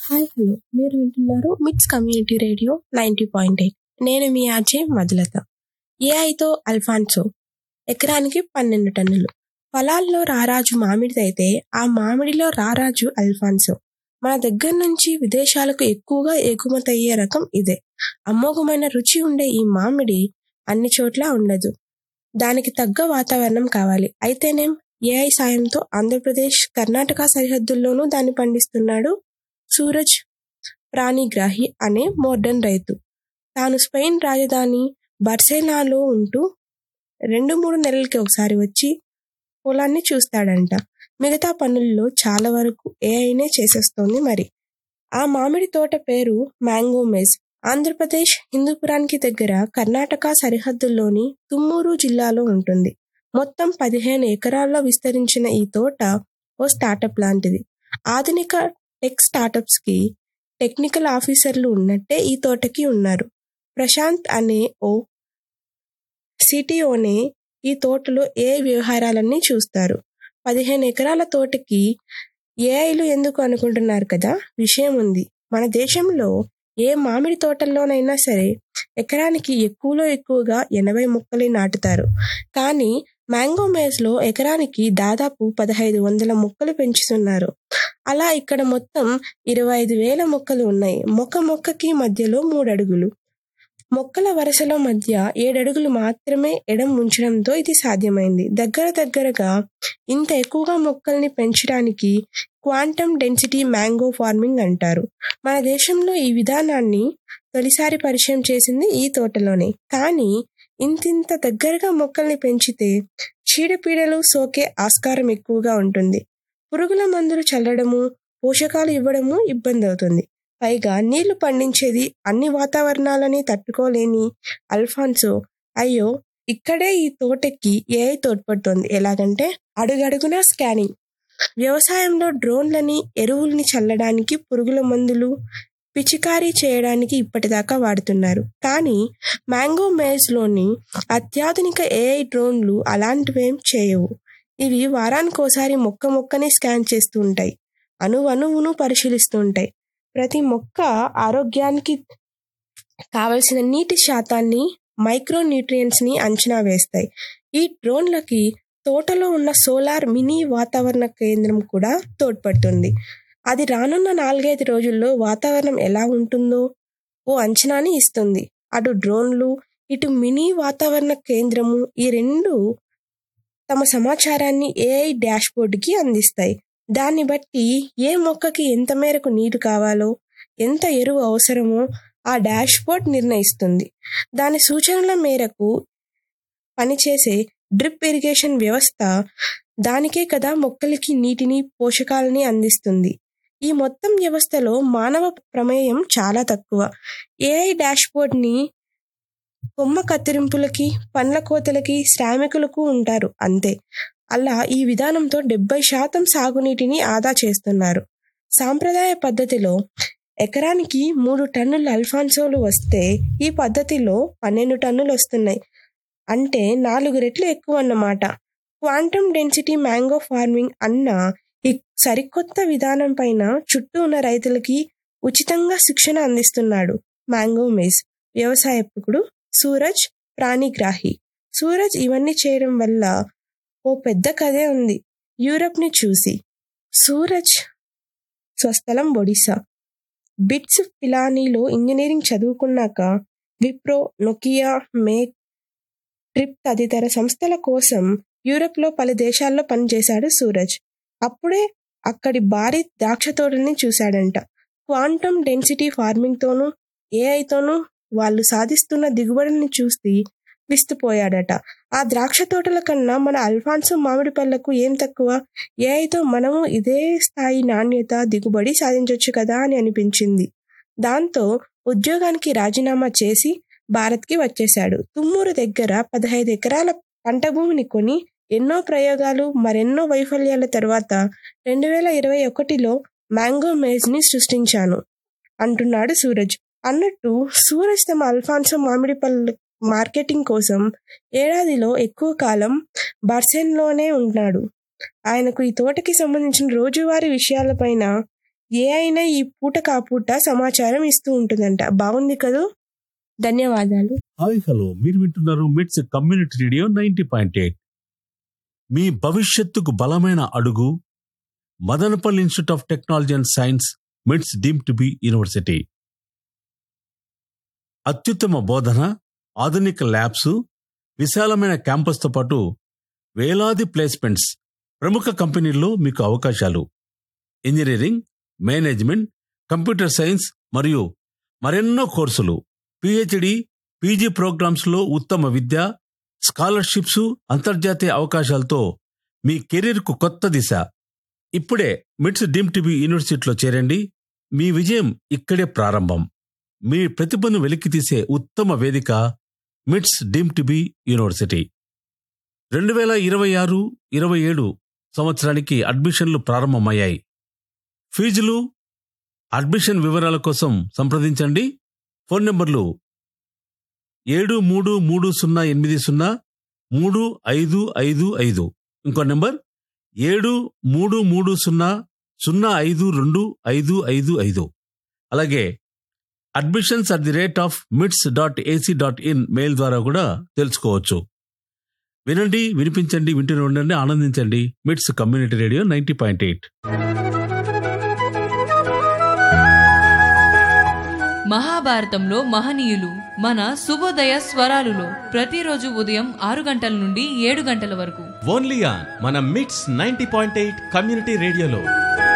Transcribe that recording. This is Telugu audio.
హాయ్ హలో మీరు వింటున్నారు MITS community radio ninety point eight నేను మీ ఆర్జే మధులత ఏఐతో అల్ఫాన్సో ఎకరానికి పన్నెండు టన్నులు పొలాల్లో రారాజు మామిడిదైతే ఆ మామిడిలో రారాజు అల్ఫాన్సో మన దగ్గర నుంచి విదేశాలకు ఎక్కువగా ఎగుమతయ్యే రకం ఇదే అమోఘమైన రుచి ఉండే ఈ మామిడి అన్ని చోట్ల ఉండదు దానికి తగ్గ వాతావరణం కావాలి అయితేనేం ఏఐ సాయంతో ఆంధ్రప్రదేశ్ కర్ణాటక సరిహద్దుల్లోనూ దాన్ని పండిస్తున్నాడు సూరజ్ ప్రాణిగ్రాహి అనే మోడర్న్ రైతు తాను స్పెయిన్ రాజధాని బర్సెలాలో ఉంటూ రెండు మూడు నెలలకి ఒకసారి వచ్చి పొలాన్ని చూస్తాడంట మిగతా పనుల్లో చాలా వరకు ఏఐనే చేసేస్తోంది మరి ఆ మామిడి తోట పేరు మ్యాంగో మేజ్ ఆంధ్రప్రదేశ్ హిందూపురానికి దగ్గర కర్ణాటక సరిహద్దుల్లోని తుమ్మూరు జిల్లాలో ఉంటుంది మొత్తం పదిహేను ఎకరాల్లో విస్తరించిన ఈ తోట ఓ స్టార్టప్ లాంటిది ఆధునిక టెక్ స్టార్టప్స్ కి టెక్నికల్ ఆఫీసర్లు ఉన్నట్టే ఈ తోటకి ఉన్నారు ప్రశాంత్ అనే ఓ సిటీఓనే ఈ తోటలో ఏ వ్యవహారాలన్నీ చూస్తారు పదిహేను ఎకరాల తోటకి ఏఐలు ఎందుకు అనుకుంటున్నారు కదా విషయం ఉంది మన దేశంలో ఏ మామిడి తోటల్లోనైనా సరే ఎకరానికి ఎక్కువలో ఎక్కువగా ఎనభై మొక్కలే నాటుతారు కానీ మ్యాంగో మేజ్లో ఎకరానికి దాదాపు పదహైదు వందల మొక్కలు పెంచుతున్నారు అలా ఇక్కడ మొత్తం ఇరవై ఐదు వేల మొక్కలు ఉన్నాయి మొక్క మొక్కకి మధ్యలో మూడు అడుగులు మొక్కల వరుసల మధ్య ఏడడుగులు మాత్రమే ఎడం ఉంచడంతో ఇది సాధ్యమైంది దగ్గర దగ్గరగా ఇంత ఎక్కువగా మొక్కల్ని పెంచడానికి క్వాంటమ్ డెన్సిటీ మ్యాంగో ఫార్మింగ్ అంటారు మన దేశంలో ఈ విధానాన్ని తొలిసారి పరిచయం చేసింది ఈ తోటలోనే కానీ ఇంతింత దగ్గరగా మొక్కల్ని పెంచితే చీడపీడలు సోకే ఆస్కారం ఎక్కువగా ఉంటుంది పురుగుల మందులు చల్లడము పోషకాలు ఇవ్వడము ఇబ్బంది అవుతుంది పైగా నీళ్లు పండించేది అన్ని వాతావరణాలని తట్టుకోలేని అల్ఫాన్సో అయ్యో ఇక్కడే ఈ తోటకి ఏఐ తోడ్పడుతోంది ఎలాగంటే అడుగడుగునా స్కానింగ్ వ్యవసాయంలో డ్రోన్లని ఎరువుల్ని చల్లడానికి పురుగుల మందులు పిచికారీ చేయడానికి ఇప్పటిదాకా వాడుతున్నారు కానీ మ్యాంగో మేజ్లోని అత్యాధునిక ఏఐ డ్రోన్లు అలాంటివేం చేయవు ఇవి వారానికోసారి మొక్క మొక్కని స్కాన్ చేస్తూ ఉంటాయి అణువణువును పరిశీలిస్తూ ఉంటాయి ప్రతి మొక్క ఆరోగ్యానికి కావలసిన నీటి శాతాన్ని మైక్రో న్యూట్రియంట్స్ని అంచనా వేస్తాయి ఈ డ్రోన్లకి తోటలో ఉన్న సోలార్ మినీ వాతావరణ కేంద్రం కూడా తోడ్పడుతుంది అది రానున్న నాలుగైదు రోజుల్లో వాతావరణం ఎలా ఉంటుందో ఓ అంచనాని ఇస్తుంది అటు డ్రోన్లు ఇటు మినీ వాతావరణ కేంద్రము ఈ రెండు తమ సమాచారాన్ని ఏఐ డాష్బోర్డ్కి అందిస్తాయి దాన్ని బట్టి ఏ మొక్కకి ఎంత మేరకు నీరు కావాలో ఎంత ఎరువు అవసరమో ఆ డాష్బోర్డ్ నిర్ణయిస్తుంది దాని సూచనల మేరకు పనిచేసే డ్రిప్ ఇరిగేషన్ వ్యవస్థ దానికే కదా మొక్కలకి నీటిని పోషకాలని అందిస్తుంది ఈ మొత్తం వ్యవస్థలో మానవ ప్రమేయం చాలా తక్కువ ఏఐ డాష్బోర్డ్ని కొమ్మ కత్తిరింపులకి పండ్ల కోతలకి శ్రామికులకు ఉంటారు అంతే అలా ఈ విధానంతో డెబ్బై శాతం సాగునీటిని ఆదా చేస్తున్నారు సాంప్రదాయ పద్ధతిలో ఎకరానికి మూడు టన్నుల అల్ఫాన్సోలు వస్తే ఈ పద్ధతిలో పన్నెండు టన్నులు వస్తున్నాయి అంటే నాలుగు రెట్లు ఎక్కువ అన్నమాట క్వాంటమ్ డెన్సిటీ మ్యాంగో ఫార్మింగ్ అన్న ఈ సరికొత్త విధానం పైన చుట్టూ ఉన్న రైతులకి ఉచితంగా శిక్షణ అందిస్తున్నాడు మ్యాంగో మేజ్ వ్యవసాయకుడు సూరజ్ ప్రాణిగ్రాహి సూరజ్ ఇవన్నీ చేయడం వల్ల ఓ పెద్ద కథే ఉంది యూరప్ని చూసి సూరజ్ స్వస్థలం ఒడిశా బిట్స్ పిలానీలో ఇంజనీరింగ్ చదువుకున్నాక విప్రో నొకియా మేక్ ట్రిప్ తదితర సంస్థల కోసం యూరప్లో పలు దేశాల్లో పనిచేశాడు సూరజ్ అప్పుడే అక్కడి భారీ ద్రాక్ష తోటల్ని చూశాడంట క్వాంటమ్ డెన్సిటీ ఫార్మింగ్తోనూ ఏఐతోనూ వాళ్ళు సాధిస్తున్న దిగుబడుల్ని చూసి విస్తుపోయాడట ఆ ద్రాక్ష తోటల కన్నా మన అల్ఫాన్సో మామిడి పళ్ళకు ఏం తక్కువ ఏఐతో మనము ఇదే స్థాయి నాణ్యత దిగుబడి సాధించవచ్చు కదా అని అనిపించింది దాంతో ఉద్యోగానికి రాజీనామా చేసి భారత్కి వచ్చేశాడు తుమ్మూరు దగ్గర పదహైదు ఎకరాల పంట భూమిని కొని ఎన్నో ప్రయోగాలు మరెన్నో వైఫల్యాల తర్వాత రెండు వేల ఇరవై ఒకటిలో మ్యాంగో మేజ్ని సృష్టించాను అంటున్నాడు సూరజ్ అన్నట్టు సూరజ్ తమ అల్ఫాన్సో మామిడి పళ్ళు మార్కెటింగ్ కోసం ఏడాదిలో ఎక్కువ కాలం బర్సెన్లోనే ఉన్నాడు ఆయనకు ఈ తోటకి సంబంధించిన రోజువారీ విషయాలపైన ఏ అయినా ఈ పూట కాపూట సమాచారం ఇస్తూ ఉంటుందంట బాగుంది కదూ ధన్యవాదాలు హాయ్ హలో మీరు వింటున్నారు MITS community radio ninety point eight మీ భవిష్యత్తుకు బలమైన అడుగు Madanapalle institute of technology and science MITS deemed to be university అత్యుత్తమ బోధన ఆధునిక ల్యాబ్స్ విశాలమైన క్యాంపస్తో పాటు వేలాది ప్లేస్మెంట్స్ ప్రముఖ కంపెనీల్లో మీకు అవకాశాలు ఇంజనీరింగ్ మేనేజ్మెంట్ కంప్యూటర్ సైన్స్ మరియు మరెన్నో కోర్సులు పిహెచ్డి పీజీ ప్రోగ్రామ్స్లో ఉత్తమ విద్య స్కాలర్షిప్స్ అంతర్జాతీయ అవకాశాలతో మీ కెరీర్కు కొత్త దిశ ఇప్పుడే మిట్స్ డీమ్ టీవీ యూనివర్సిటీలో చేరండి మీ విజయం ఇక్కడే ప్రారంభం మీ ప్రతిభను వెలికితీసే ఉత్తమ వేదిక మిట్స్ డీమ్ టీవీ యూనివర్సిటీ రెండు వేల ఇరవై ఆరు ఇరవై ఏడు సంవత్సరానికి అడ్మిషన్లు ప్రారంభమయ్యాయి ఫీజులు అడ్మిషన్ వివరాల కోసం సంప్రదించండి ఫోన్ నంబర్లు ఏడు మూడు మూడు సున్నా ఎనిమిది సున్నా మూడు ఐదు ఐదు ఐదు ఇంకో నెంబర్ ఏడు మూడు మూడు సున్నా సున్నా ఐదు రెండు ఐదు ఐదు ఐదు అలాగే admissions at the rate of MITS dot AC dot in mail ద్వారా కూడా తెలుసుకోవచ్చు వినండి వినిపించండి వింటూనే ఉండండి ఆనందించండి MITS community radio ninety point eight మహాభారతంలో మహనీయులు మన శుభోదయ స్వరాలులో ప్రతిరోజు ఉదయం ఆరు గంటల నుండి ఏడు గంటల వరకు ఓన్లీ ఆన్ మన మిట్స్ నైన్టీ పాయింట్ ఎయిట్ కమ్యూనిటీ రేడియోలో